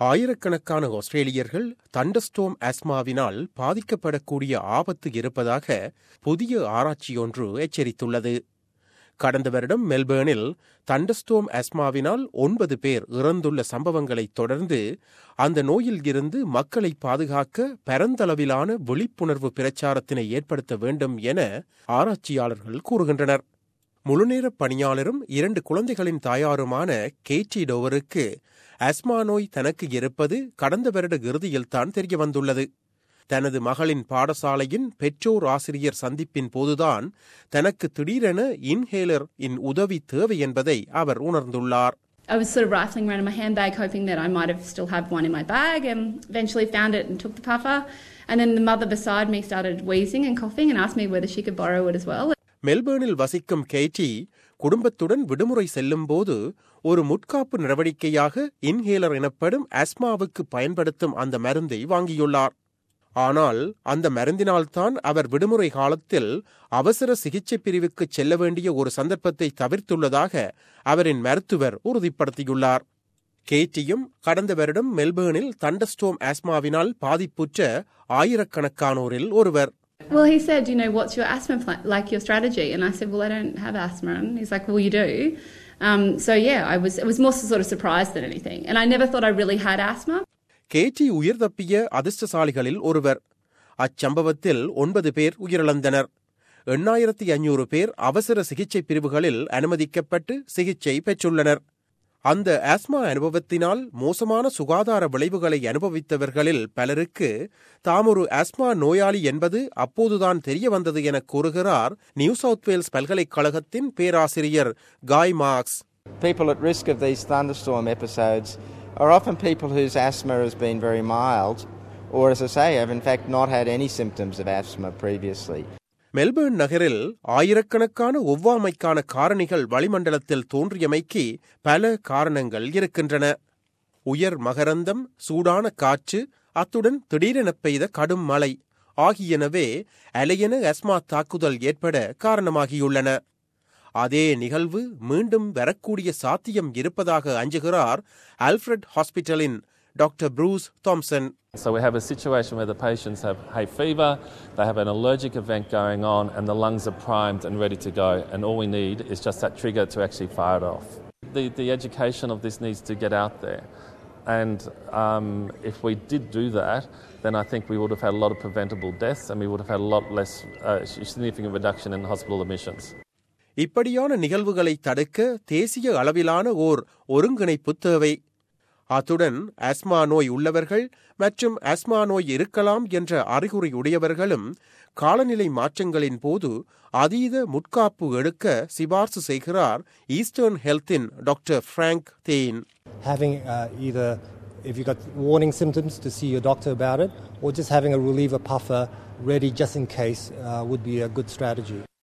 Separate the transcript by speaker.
Speaker 1: ஆயிரக்கணக்கான ஆஸ்திரேலியர்கள் தண்டஸ்டோம் ஆஸ்மாவினால் பாதிக்கப்படக்கூடிய ஆபத்து இருப்பதாக புதிய ஆராய்ச்சியொன்று எச்சரித்துள்ளது கடந்த வருடம் மெல்பேர்னில் தண்டஸ்டோம் ஆஸ்மாவினால் ஒன்பது பேர் இறந்துள்ள சம்பவங்களைத் தொடர்ந்து அந்த நோயில் இருந்து மக்களை பாதுகாக்க பரந்தளவிலான விழிப்புணர்வு பிரச்சாரத்தினை ஏற்படுத்த வேண்டும் என ஆராய்ச்சியாளர்கள் கூறுகின்றனர் முழுநேர பணியாளரும் இரண்டு குழந்தைகளின் தாயாருமான கேட்டி டோவருக்கு ஆஸ்மா நோய் தனக்கு இருப்பது கடந்த வருட இறுதியில்தான் தெரிய வந்துள்ளது தனது மகளின் பாடசாலையின் பெற்றோர் ஆசிரியர் சந்திப்பின் போதுதான் தனக்கு திடீரென இன்ஹேலர் இன் உதவி தேவை என்பதை அவர் உணர்ந்துள்ளார்
Speaker 2: I was sort of rifling around in my handbag, hoping that I might have still have one in my bag, and eventually found it and took the puffer. And then the mother beside me started wheezing and coughing and asked me whether she could borrow it as well.
Speaker 1: மெல்பேர்னில் வசிக்கும் கேட்டி குடும்பத்துடன் விடுமுறை செல்லும்போது ஒரு முட்காப்பு நடவடிக்கையாக inhaler எனப்படும் ஆஸ்மாவுக்கு பயன்படுத்தும் அந்த மருந்தை வாங்கியுள்ளார் ஆனால் அந்த மருந்தினால்தான் அவர் விடுமுறை காலத்தில் அவசர சிகிச்சை பிரிவுக்கு செல்ல வேண்டிய ஒரு சந்தர்ப்பத்தை தவிர்த்துள்ளதாக அவரின் மருத்துவர் உறுதிப்படுத்தியுள்ளார் கேட்டியும் கடந்த வருடம் மெல்பேர்னில் தண்டஸ்டோம் ஆஸ்மாவினால் பாதிப்புற்ற ஆயிரக்கணக்கானோரில் ஒருவர்
Speaker 2: Well, he said, you know, what's your asthma plan, like your strategy? And I said, well, I don't have asthma. And he's like, well, you do. Um, so yeah, I was it was more sort of surprised than anything. And I never thought I really had asthma.
Speaker 1: கேட்டி உயிர் தப்பிய அதிர்ஷ்டசாலிகளில் ஒருவர் அச்சம்பவத்தில் ஒன்பது பேர் உயிரிழந்தனர் எண்ணாயிரத்தி ஐநூறு பேர் அவசர சிகிச்சை பிரிவுகளில் அனுமதிக்கப்பட்டு சிகிச்சை பெற்றுள்ளனர் அந்த ஆஸ்மா அனுபவத்தினால் மோசமான சுகாதார விளைவுகளை அனுபவித்தவர்களில் பலருக்கு தாம் ஒரு ஆஸ்மா நோயாளி என்பது அப்போதுதான் தெரிய வந்தது என கூறுகிறார் நியூ சவுத் வேல்ஸ் பல்கலைக்கழகத்தின் பேராசிரியர் Guy Marks
Speaker 3: People at risk of these thunderstorm episodes are often people whose asthma has been very mild, or as I say, have in fact not had any symptoms of asthma previously.
Speaker 1: Melbourne நகரில் ஆயிரக்கணக்கான ஒவ்வாமைக்கான காரணிகள் வளிமண்டலத்தில் தோன்றியமைக்கு பல காரணங்கள் இருக்கின்றன உயர் மகரந்தம் சூடான காற்று அத்துடன் திடீரென பெய்த கடும் மழை ஆகியனவே அலையென அஸ்மா தாக்குதல் ஏற்பட காரணமாகியுள்ளன அதே நிகழ்வு மீண்டும் வரக்கூடிய சாத்தியம் இருப்பதாக அஞ்சுகிறார் ஆல்ஃபிரட் ஹாஸ்பிட்டலின் doctor Bruce Thompson
Speaker 4: So we have a situation where the patients have hay fever, they have an allergic event going on, and the lungs are primed and ready to go, and all we need is just that trigger to actually fire it off. The, the education of this needs to get out there. And um, if we did do that, then I think we would have had a lot of preventable deaths and we would have had a lot less uh, significant reduction in hospital admissions.
Speaker 1: இப்படியான நிகழ்வுகளை தடுக்க தேசிய அளவிலான ஓர் ஒருங்கிணைப்பு தேவை அத்துடன் asthma நோய் உள்ளவர்கள் மற்றும் ஆஸ்மா நோய் இருக்கலாம் என்ற அறிகுறி உடையவர்களும் காலநிலை மாற்றங்களின் போது அதீத முட்காப்பு எடுக்க சிபார்சு செய்கிறார் ஈஸ்டர்ன் ஹெல்த்தின் doctor Frank Thien
Speaker 5: having uh, either if you've got warning symptoms to see your doctor about it or just having a reliever puffer ready just in case uh, would be a good strategy.